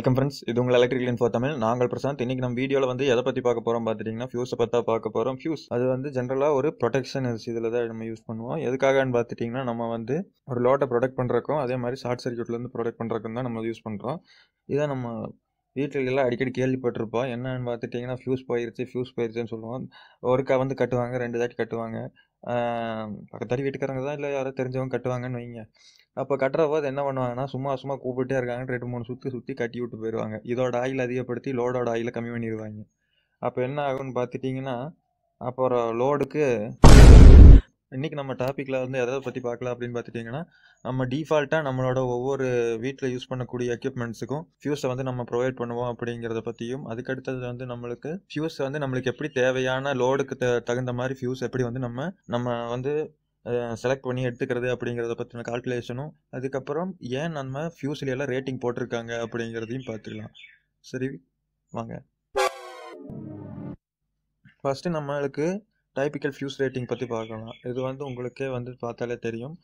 Welcome friends இது உங்கள் electrical info Tamil நாங்கள் பிரசாந்த் இன்னைக்கு நம்ம வீடியோவில் வந்து எதை பற்றி பார்க்க போகிறோம் பார்த்துட்டிங்கன்னா ஃபியூஸை பற்றா பார்க்க போகிறோம் ஃபியூஸ் அது வந்து ஜென்ரலாக ஒரு ப்ரொடெக்ஷன் இதில் தான் நம்ம யூஸ் பண்ணுவோம் எதுக்காகன்னு பார்த்துட்டிங்கன்னா நம்ம வந்து ஒரு லோட்டை ப்ரொடெக்ட் பண்ணுறக்கும் அதே மாதிரி ஷார்ட் சர்க்யூட்லேருந்து ப்ரொடெக்ட் பண்ணுறக்கும் தான் நம்ம யூஸ் பண்ணுறோம் இதை நம்ம வீட்டில் எல்லாம் அடிக்கடி கேள்விப்பட்டிருப்போம் என்னன்னு பார்த்துட்டிங்கன்னா ஃபியூஸ் போயிருச்சு ஃபியூஸ் போயிருச்சுன்னு சொல்லுவோம் ஒருக்கா வந்து கட்டுவாங்க ரெண்டு தாட்டி கட்டுவாங்க பக்கத்தாடி வீட்டுக்காரங்க தான் இல்லை யாரோ தெரிஞ்சவங்க கட்டுவாங்கன்னு வைங்க அப்போ கட்டுற போது என்ன பண்ணுவாங்கன்னா சும்மா சும்மா கூப்பிட்டே இருக்காங்க ரெண்டு மூணு சுற்றி சுற்றி கட்டி விட்டு போயிடுவாங்க இதோட ஆயில் அதிகப்படுத்தி லோடோட ஆயிலை கம்மி பண்ணிடுவாங்க அப்போ என்ன ஆகும்னு பார்த்துட்டிங்கன்னா அப்புறம் லோடுக்கு இன்றைக்கி நம்ம டாப்பிக்கில் வந்து எதை பற்றி பார்க்கலாம் அப்படின்னு பார்த்துட்டிங்கன்னா நம்ம டிஃபால்ட்டாக நம்மளோட ஒவ்வொரு வீட்டில் யூஸ் பண்ணக்கூடிய எக்யூப்மெண்ட்ஸுக்கும் ஃபியூஸை வந்து நம்ம ப்ரொவைட் பண்ணுவோம் அப்படிங்கிறத பற்றியும் அதுக்கடுத்தது வந்து நம்மளுக்கு ஃபியூஸ் வந்து நம்மளுக்கு எப்படி தேவையான லோடுக்கு த தகுந்த மாதிரி ஃபியூஸ் எப்படி வந்து நம்ம நம்ம வந்து செலக்ட் பண்ணி எடுத்துக்கிறது அப்படிங்கிறத பற்றின கால்குலேஷனும் அதுக்கப்புறம் ஏன் நம்ம ஃபியூஸ்ல எல்லாம் ரேட்டிங் போட்டிருக்காங்க அப்படிங்கிறதையும் பார்த்துக்கலாம் சரி வாங்க ஃபஸ்ட்டு நம்மளுக்கு டைப்பிக்கல் ஃபியூஸ் ரேட்டிங் பற்றி பார்க்கலாம் இது வந்து உங்களுக்கே வந்து பார்த்தாலே தெரியும்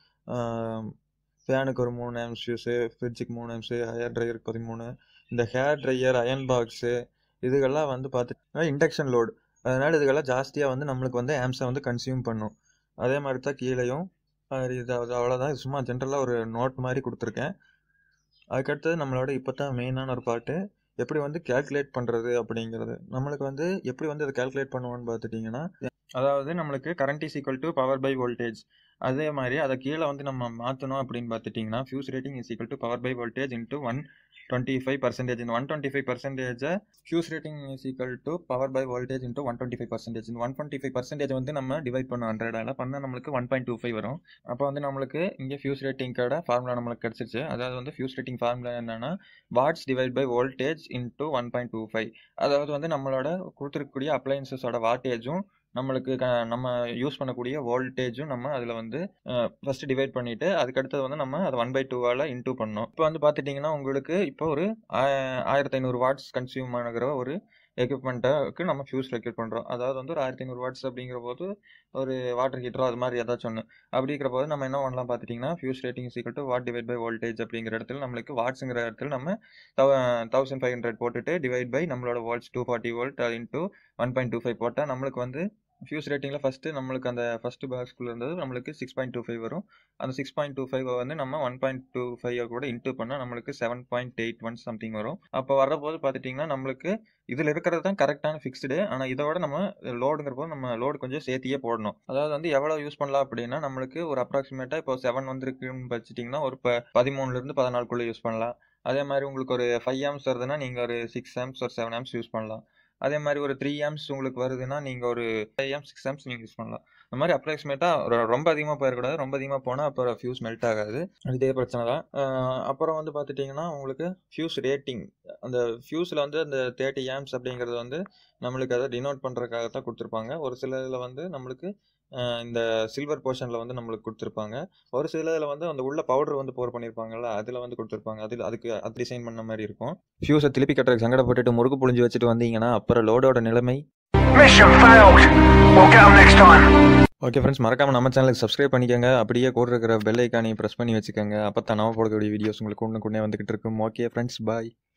ஃபேனுக்கு ஒரு மூணு ஆம்ஸ் ஃபியூஸு ஃப்ரிட்ஜுக்கு மூணு ஆம்ஸு ஹேர் ட்ரையருக்கு பதிமூணு இந்த ஹேர் ட்ரையர் அயன் பாக்ஸு இதுகெல்லாம் வந்து பார்த்துட்டு இண்டக்ஷன் லோடு அதனால் இதுகெல்லாம் ஜாஸ்தியாக வந்து நம்மளுக்கு வந்து ஆம்ஸை வந்து கன்சியூம் பண்ணும் அதே மாதிரி தான் கீழேயும் இது அது அவ்வளோதான் சும்மா ஜென்ரலாக ஒரு நோட் மாதிரி கொடுத்துருக்கேன் அதுக்கடுத்தது நம்மளோட இப்போ தான் மெயினான ஒரு பாட்டு எப்படி வந்து கேல்குலேட் பண்ணுறது அப்படிங்கிறது நம்மளுக்கு வந்து எப்படி வந்து அதை கேல்குலேட் பண்ணுவோன்னு பார்த்துட்டிங்கன்னா அதாவது நம்மளுக்கு current is equal to power by voltage அதே மாதிரி அதை கீழே வந்து நம்ம மாற்றணும் அப்படின்னு பார்த்துட்டிங்கன்னா fuse rating is equal to power by voltage into one twenty five percentage இந்த ஒன் டுவெண்ட்டி ஃபைவ் பர்சன்டேஜை fuse rating is equal to power by voltage into one twenty five percentage இந்த ஒன் டுவெண்ட்டி ஃபைவ் பர்சன்டேஜ் வந்து நம்ம divide பண்ண ஹண்ட்ரடால் பண்ணால் நம்மளுக்கு one point two five வரும் அப்போ வந்து நம்மளுக்கு இங்கே ஃபியூஸ் ரேட்டிங்கோட ஃபார்முலா நம்மளுக்கு கிடச்சிருச்சு அதாவது வந்து ஃபியூஸ் ரேட்டிங் ஃபார்முலா என்னன்னா watts divide by voltage into one point two five அதாவது வந்து நம்மளோட கொடுத்துருக்கக்கூடிய அப்ளையன்சஸோட வாட்டேஜும் நம்மளுக்கு க நம்ம யூஸ் பண்ணக்கூடிய வோல்டேஜும் நம்ம அதில் வந்து ஃபஸ்ட்டு டிவைட் பண்ணிவிட்டு அதுக்கடுத்தது வந்து நம்ம அதை ஒன் பை டூவால் இன்டூ பண்ணோம் இப்போ வந்து பார்த்துட்டிங்கன்னா உங்களுக்கு இப்போ ஒரு ஆயிரத்தி ஐநூறு வாட்ஸ் கன்சியூம் ஆகிற ஒரு எக்யூப்மெண்ட்டுக்கு நம்ம ஃபியூஸ் ரெக்யூட் பண்ணுறோம் அதாவது வந்து ஒரு ஆயிரத்தி ஐநூறு வாட்ஸ் அப்படிங்கிற போது ஒரு வாட்டர் ஹீட்டரோ அது மாதிரி ஏதாச்சும் ஒன்று அப்படிங்கிற போது நம்ம என்ன பண்ணலாம் பார்த்துட்டிங்கன்னா ஃபியூஸ் ரேட்டிங் சீக்கிரம் to watt divide by voltage அப்படிங்கிற இடத்துல நம்மளுக்கு வாட்ஸுங்கிற இடத்துல நம்ம தௌசண்ட் ஃபைவ் ஹண்ட்ரட் போட்டுட்டு டிவைட் பை நம்மளோட watts two forty volt into one point two five போட்டால் நம்மளுக்கு வந்து ஃபியூஸ் ரேட்டிங்கில் ஃபஸ்ட்டு நம்மளுக்கு அந்த ஃபஸ்ட்டு பாக்ஸ்குள்ளே இருந்தது நம்மளுக்கு சிக்ஸ் பாயிண்ட் டூ ஃபைவ் வரும் அந்த சிக்ஸ் பாயிண்ட் டூ ஃபைவ் வந்து நம்ம ஒன் பாயிண்ட் டூ ஃபைவ் கூட இன்ட்டு பண்ணால் நம்மளுக்கு seven point eight one something வரும் அப்போ வரப்போது பார்த்துட்டிங்கன்னா நம்மளுக்கு இதில் இருக்கிறது தான் கரெக்டான ஃபிக்ஸ்டு ஆனால் இதோட நம்ம லோடுங்கிற போது நம்ம லோடு கொஞ்சம் சேர்த்தியே போடணும் அதாவது வந்து எவ்வளோ யூஸ் பண்ணலாம் அப்படின்னா நம்மளுக்கு ஒரு அப்ராக்சிமேட்டாக இப்போ செவன் வந்துருக்குன்னு வச்சுட்டிங்கன்னா ஒரு இப்போ பதிமூணுலேருந்து பதினாலுக்குள்ளே யூஸ் பண்ணலாம் அதே மாதிரி உங்களுக்கு ஒரு ஃபைவ் ஆம்ஸ் வருதுன்னா நீங்கள் ஒரு சிக்ஸ் ஆம்ஸ் ஒரு செவன் ஆம்ஸ் யூஸ் பண்ணலாம் அதே மாதிரி ஒரு த்ரீ ஆம்ஸ் உங்களுக்கு வருதுன்னா நீங்கள் ஒரு ஃபைவ் ஆம்ஸ் சிக்ஸ் ஆம்ஸ் நீங்கள் யூஸ் பண்ணலாம் இந்த மாதிரி அப்ராக்சிமேட்டாக ரொம்ப அதிகமாக போயிடக்கூடாது ரொம்ப அதிகமாக போனால் அப்புறம் ஃபியூஸ் மெல்ட் ஆகாது இதே பிரச்சனை தான் அப்புறம் வந்து பார்த்துட்டிங்கன்னா உங்களுக்கு ஃபியூஸ் ரேட்டிங் அந்த ஃபியூஸில் வந்து அந்த தேர்ட்டி ஆம்ஸ் அப்படிங்கிறது வந்து நம்மளுக்கு அதை டினோட் பண்ணுறதுக்காக தான் கொடுத்துருப்பாங்க ஒரு சில இதில் வந்து நம்மளுக்கு இந்த சில்வர் போர்ஷனில் வந்து நம்மளுக்கு கொடுத்துருப்பாங்க ஒரு சில இதில் வந்து அந்த உள்ள பவுடர் வந்து போர் பண்ணியிருப்பாங்கல்ல அதில் வந்து கொடுத்துருப்பாங்க அதில் அதுக்கு அது டிசைன் பண்ண மாதிரி இருக்கும் ஃபியூஸை திருப்பி கட்டுறதுக்கு சங்கடப்பட்டுட்டு முறுக்கு புழிஞ்சு வச்சுட்டு வந்தீங்கன்னா அப்புறம் லோடோட நிலைமை Mission failed. We'll get them next time. Okay friends மறக்காம நம்ம சேனலுக்கு சப்ஸ்கிரைப் பண்ணிக்கோங்க அப்படியே கூட இருக்கிற பெல் ஐக்கானையும் ப்ரெஸ் பண்ணி வச்சுக்கோங்க அப்போ தான் நம்ம போடக்கூடிய வீடியோஸ் உங்களுக்கு ஒன்று கொண்டே வந்துகிட்டு இருக்கும் ஓகே ஃப்ரெண்ட்ஸ் பாய்